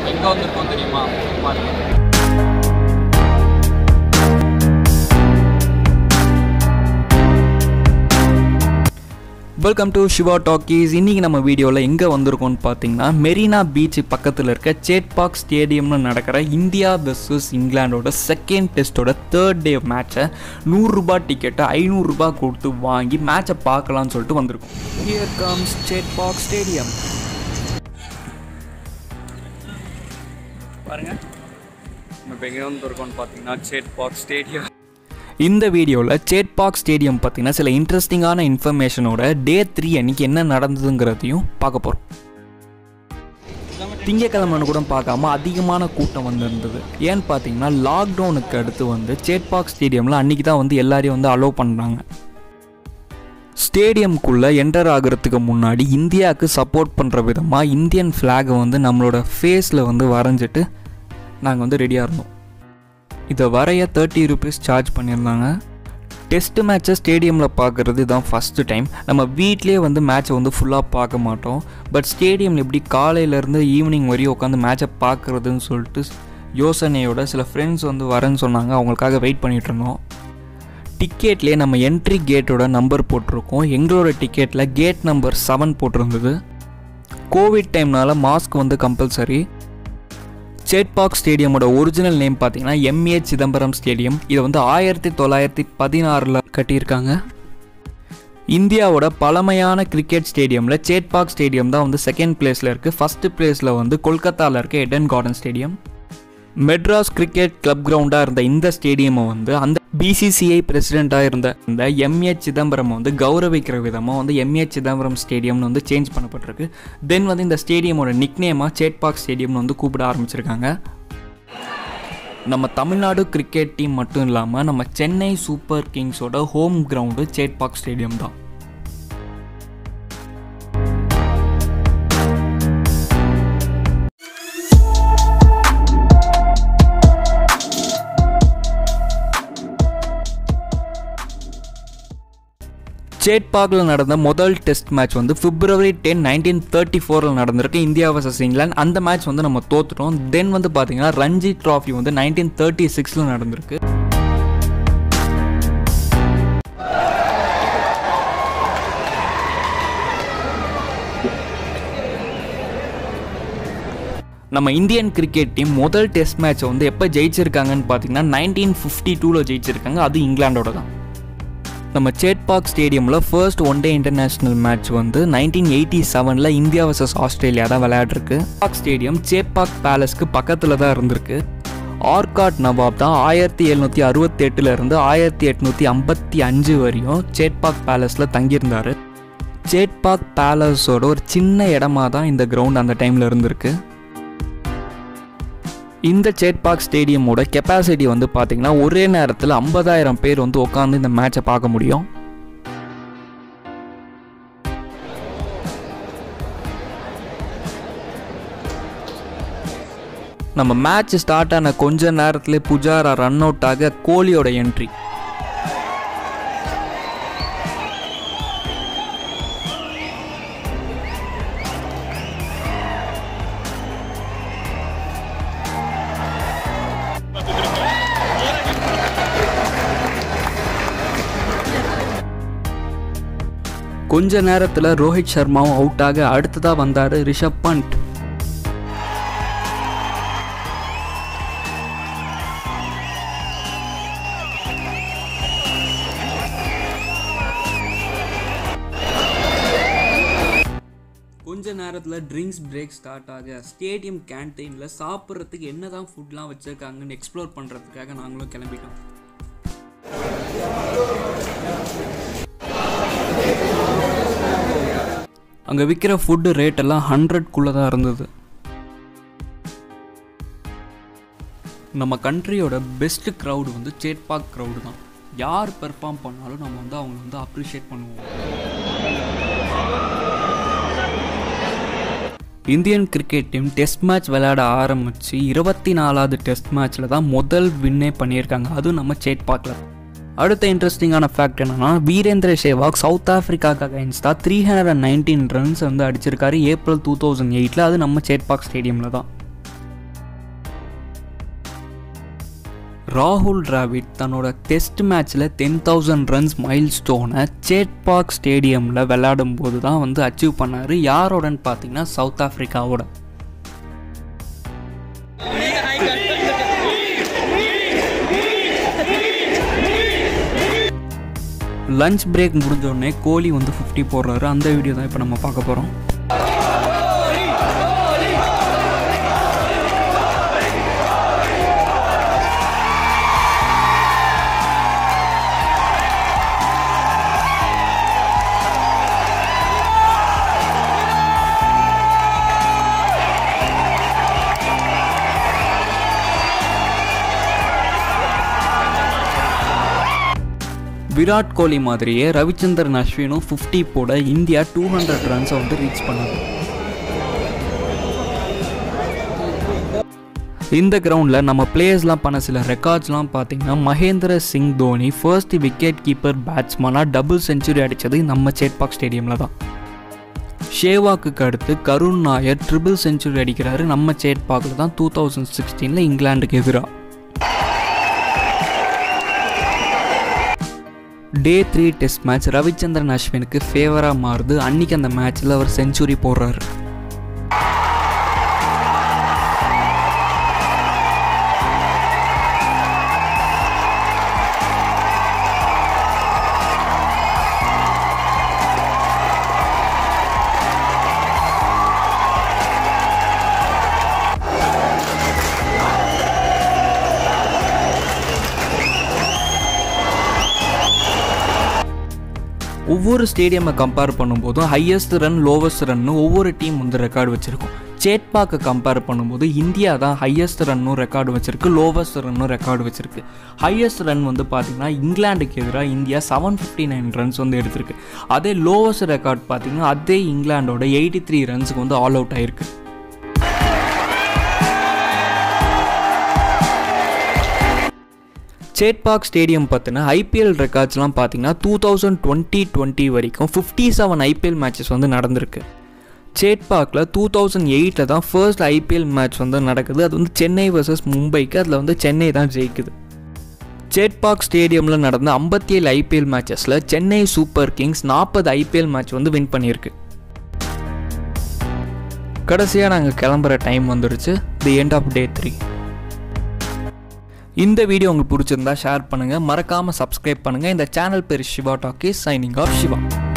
எங்கே வந்திருக்கோம் தெரியுமா பாருங்க வெல்கம் டு சிவா டாக்கீஸ் இன்றைக்கி நம்ம வீடியோவில் எங்கே வந்திருக்கோம்னு பார்த்தீங்கன்னா மெரினா பீச் பக்கத்தில் இருக்க சேட்பாக் ஸ்டேடியம்னு நடக்கிற இந்தியா வெர்சஸ் இங்கிலாண்டோட செகண்ட் டெஸ்ட்டோட தேர்ட் டே மேட்சை நூறுரூபா டிக்கெட்டை ஐநூறுரூபா கொடுத்து வாங்கி மேட்சை பார்க்கலாம்னு சொல்லிட்டு வந்திருக்கோம் ஹியர் கம்ஸ் சேட்பாக் ஸ்டேடியம் பாருங்க நம்ம இப்போ எங்கே வந்திருக்கோம்னு பார்த்தீங்கன்னா சேட்பாக் ஸ்டேடியம் இந்த வீடியோவில் சேட்பாக் ஸ்டேடியம் பார்த்தீங்கன்னா சில இன்ட்ரெஸ்டிங்கான இன்ஃபர்மேஷனோட டே த்ரீ அன்னைக்கு என்ன நடந்ததுங்கிறதையும் பார்க்க போகிறோம் திங்கக்கிழமைன்னு கூட பார்க்காம அதிகமான கூட்டம் வந்திருந்தது ஏன்னு பார்த்தீங்கன்னா லாக்டவுனுக்கு அடுத்து வந்து சேட்பாக் ஸ்டேடியமில் அன்றைக்கி தான் வந்து எல்லாரையும் வந்து அலோவ் பண்ணுறாங்க ஸ்டேடியம்குள்ளே என்டர் ஆகிறதுக்கு முன்னாடி இந்தியாவுக்கு சப்போர்ட் பண்ணுற விதமாக இந்தியன் ஃப்ளாகை வந்து நம்மளோட ஃபேஸில் வந்து வரைஞ்சிட்டு நாங்கள் வந்து ரெடியாக இருந்தோம் இதை வரைய தேர்ட்டி ருபீஸ் சார்ஜ் பண்ணியிருந்தாங்க டெஸ்ட் மேட்சை ஸ்டேடியமில் பார்க்குறது தான் ஃபஸ்ட்டு டைம் நம்ம வீட்லேயே வந்து மேட்ச்சை வந்து ஃபுல்லாக பார்க்க மாட்டோம் பட் ஸ்டேடியமில் எப்படி காலையிலேருந்து ஈவினிங் வரையும் உட்காந்து மேட்சை பார்க்குறதுன்னு சொல்லிட்டு யோசனையோட சில ஃப்ரெண்ட்ஸ் வந்து வரேன்னு சொன்னாங்க அவங்களுக்காக வெயிட் பண்ணிகிட்டு இருந்தோம் டிக்கெட்லேயே நம்ம என்ட்ரி கேட்டோட நம்பர் போட்டிருக்கோம் எங்களோட டிக்கெட்டில் கேட் நம்பர் செவன் போட்டிருந்தது கோவிட் டைம்னால மாஸ்க் வந்து கம்பல்சரி சேட்பாக் ஸ்டேடியமோட ஒரிஜினல் நேம் பார்த்தீங்கன்னா எம்ஏ சிதம்பரம் ஸ்டேடியம் இதை வந்து ஆயிரத்தி தொள்ளாயிரத்தி பதினாறில் கட்டியிருக்காங்க இந்தியாவோட பழமையான கிரிக்கெட் ஸ்டேடியமில் சேட்பாக் ஸ்டேடியம் தான் வந்து செகண்ட் பிளேஸில் இருக்குது ஃபஸ்ட்டு பிளேஸில் வந்து கொல்கத்தாவில் இருக்க Eden garden stadium Madras cricket club கிரவுண்டாக இருந்த இந்த ஸ்டேடியமை வந்து அந்த பிசிசிஐ பிரசிடெண்ட்டாக இருந்த இந்த எம்ஏ சிதம்பரம் வந்து கௌரவிக்கிற விதமாக வந்து எம்ஏ சிதம்பரம் ஸ்டேடியம்னு வந்து சேஞ்ச் பண்ணப்பட்டிருக்கு தென் வந்து இந்த ஸ்டேடியமோட நிக்னேமாக சேட்பாக் ஸ்டேடியம்னு வந்து கூப்பிட ஆரம்பிச்சிருக்காங்க நம்ம தமிழ்நாடு கிரிக்கெட் டீம் மட்டும் இல்லாமல் நம்ம சென்னை சூப்பர் கிங்ஸோட ஹோம் கிரவுண்டு சேட்பாக் ஸ்டேடியம் தான் சேட்பாக்கில் நடந்த முதல் டெஸ்ட் மேட்ச் வந்து பிப்ரவரி டென் நைன்டீன் தேர்ட்டி ஃபோரில் நடந்திருக்கு இந்தியா வர்சஸ் இங்கிலாந்து அந்த மேட்ச் வந்து நம்ம தோத்துட்டோம் தென் வந்து பார்த்தீங்கன்னா ரஞ்சி ட்ராஃபி வந்து நைன்டீன் தேர்ட்டி சிக்ஸில் நடந்திருக்கு நம்ம இந்தியன் கிரிக்கெட் டீம் முதல் டெஸ்ட் மேட்ச்சை வந்து எப்போ ஜெயிச்சிருக்காங்கன்னு பார்த்தீங்கன்னா நைன்டீன் ஃபிஃப்டி டூவில் ஜெயிச்சிருக்காங்க அது இங்கிலாண்டோட தான் நம்ம சேட்பாக் ஸ்டேடியமில் first one day international match வந்து நைன்டீன் எயிட்டி செவனில் இந்தியா வர்சஸ் ஆஸ்திரேலியா தான் விளையாடிருக்கு பாக் ஸ்டேடியம் சேப்பாக் பேலஸ்க்கு பக்கத்தில் தான் இருந்திருக்கு ஆர்காட் நவாப் தான் ஆயிரத்தி எழுநூற்றி அறுபத்தெட்டுலேருந்து ஆயிரத்தி எட்நூற்றி ஐம்பத்தி அஞ்சு வரையும் சேட்பாக் பேலஸில் தங்கியிருந்தார் சேட்பாக் பேலஸோட ஒரு சின்ன இடமா தான் இந்த கிரவுண்ட் அந்த டைமில் இருந்திருக்கு இந்த சேட்பாக் ஸ்டேடியமோட கெப்பாசிட்டி வந்து பார்த்தீங்கன்னா ஒரே நேரத்தில் ஐம்பதாயிரம் பேர் வந்து உட்காந்து இந்த மேட்சை பார்க்க முடியும் நம்ம மேட்ச் ஸ்டார்ட் ஆன கொஞ்ச நேரத்தில் புஜாரா ரன் அவுட் ஆக கோலியோட என்ட்ரி கொஞ்ச நேரத்தில் ரோஹித் சர்மாவும் அவுட் ஆக அடுத்ததாக வந்தார் ரிஷப் பண்ட் கொஞ்ச நேரத்தில் ட்ரிங்க்ஸ் பிரேக் ஸ்டார்ட் ஆக ஸ்டேடியம் கேன்டீனில் சாப்பிட்றதுக்கு என்ன தான் ஃபுட்லாம் வச்சுருக்காங்கன்னு எக்ஸ்ப்ளோர் பண்ணுறதுக்காக நாங்களும் கிளம்பிட்டோம் அங்கே விற்கிற ஃபுட்டு ரேட் எல்லாம் ஹண்ட்ரட்குள்ளே தான் இருந்தது நம்ம கண்ட்ரியோட பெஸ்ட் க்ரௌடு வந்து சேட்பாக் க்ரௌடு தான் யார் பெர்ஃபார்ம் பண்ணாலும் நம்ம வந்து அவங்கள வந்து அப்ரிஷியேட் பண்ணுவோம் Indian cricket team test match விளையாட ஆரம்பித்து இருபத்தி நாலாவது டெஸ்ட் மேட்ச்சில் தான் முதல் வின்னே பண்ணியிருக்காங்க அதுவும் நம்ம சேட்பாக்கில் அடுத்த இன்ட்ரெஸ்டிங்கான ஃபேக்ட் என்னன்னா வீரேந்திர சேவாக் சவுத் ஆஃப்ரிக்காக்கு அகைன்ஸ்டாக three hundred and nineteen runs வந்து அடிச்சிருக்காரு ஏப்ரல் டூ தௌசண்ட் எயிட்டில் அது நம்ம சேட்பாக் ஸ்டேடியமில் தான் ராகுல் டிராவிட் தன்னோட டெஸ்ட் மேட்ச்சில் டென் தௌசண்ட் ரன்ஸ் மைல் ஸ்டோனை சேட்பாக் ஸ்டேடியமில் விளையாடும் போது தான் வந்து அச்சீவ் பண்ணார் யாரோடன்னு பார்த்தீங்கன்னா சவுத் ஆஃப்ரிக்காவோட லஞ்ச் பிரேக் முடிஞ்ச உடனே கோலி வந்து ஃபிஃப்டி போடுறாரு அந்த வீடியோ தான் இப்போ நம்ம பார்க்க போகிறோம் விராட் கோலி மாதிரியே ரவிச்சந்திரன் அஸ்வினும் ஃபிஃப்டி போட இந்தியா டூ ஹண்ட்ரட் ரன்ஸை வந்து ரீச் பண்ணாங்க இந்த கிரவுண்டில் நம்ம பிளேயர்ஸ்லாம் பண்ண சில ரெக்கார்ட்ஸ்லாம் பார்த்தீங்கன்னா Mahendra Singh Dhoni first wicket keeper பேட்ஸ்மனாக டபுள் செஞ்சுரி அடித்தது நம்ம சேட்பாக் ஸ்டேடியமில் தான் ஷேவாக்கு அடுத்து கருண் நாயர் ட்ரிபிள் செஞ்சுரி அடிக்கிறாரு நம்ம சேட்பாக்கில் தான் டூ தௌசண்ட் சிக்ஸ்டீனில் இங்கிலாந்துக்கு எதிராக day three test match Ravichandran அஸ்வினுக்கு ஃபேவராக மாறுது அன்னைக்கு அந்த மேட்ச்சில் அவர் செஞ்சுரி போடுறாரு ஒவ்வொரு ஸ்டேடியமை கம்பேர் பண்ணும்போதும் ஹையஸ்ட் ரன் லோவஸ்ட் ரன்னு ஒவ்வொரு டீம் வந்து ரெக்கார்டு வச்சுருக்கும் சேட்பாக்கை கம்பேர் பண்ணும்போது இந்தியா தான் ஹையஸ்ட் ரன்னும் ரெக்கார்டு வச்சிருக்கு லோவஸ்ட் ரன்னும் ரெக்கார்டு வச்சிருக்கு ஹையஸ்ட் ரன் வந்து பார்த்திங்கன்னா இங்கிலாந்துக்கு எதிராக India seven fifty nine runs வந்து எடுத்திருக்கு அதே லோவஸ்ட் ரெக்கார்ட் பார்த்திங்கன்னா அதே இங்கிலாண்டோட எயிட்டி த்ரீ ரன்ஸுக்கு வந்து ஆல் அவுட் ஆயிருக்கு சேட்பாக் ஸ்டேடியம் பார்த்தினா ஐபிஎல் ரெக்கார்ட்ஸ்லாம் பார்த்தீங்கன்னா டூ தௌசண்ட் டுவெண்ட்டி டுவெண்ட்டி வரைக்கும் ஃபிஃப்டி செவன் ஐபிஎல் மேட்சஸ் வந்து நடந்திருக்கு சேட்பாக்கில் டூ தௌசண்ட் எயிட்டில் தான் ஃபர்ஸ்ட் ஐபிஎல் மேட்ச் வந்து நடக்குது அது வந்து சென்னை வர்சஸ் மும்பைக்கு அதில் வந்து சென்னை தான் ஜெயிக்குது சேட்பாக் ஸ்டேடியமில் நடந்த ஐம்பத்தி ஏழு ஐபிஎல் மேட்சஸில் சென்னை சூப்பர் கிங்ஸ் நாற்பது ஐபிஎல் மேட்ச் வந்து வின் பண்ணியிருக்கு கடைசியாக நாங்கள் கிளம்புற டைம் வந்துடுச்சு the end of day three இந்த வீடியோ உங்களுக்கு பிடிச்சிருந்தா ஷேர் பண்ணுங்கள் மறக்காமல் சப்ஸ்கிரைப் பண்ணுங்கள் இந்த சேனல் பேர் Siva talkie signing off Siva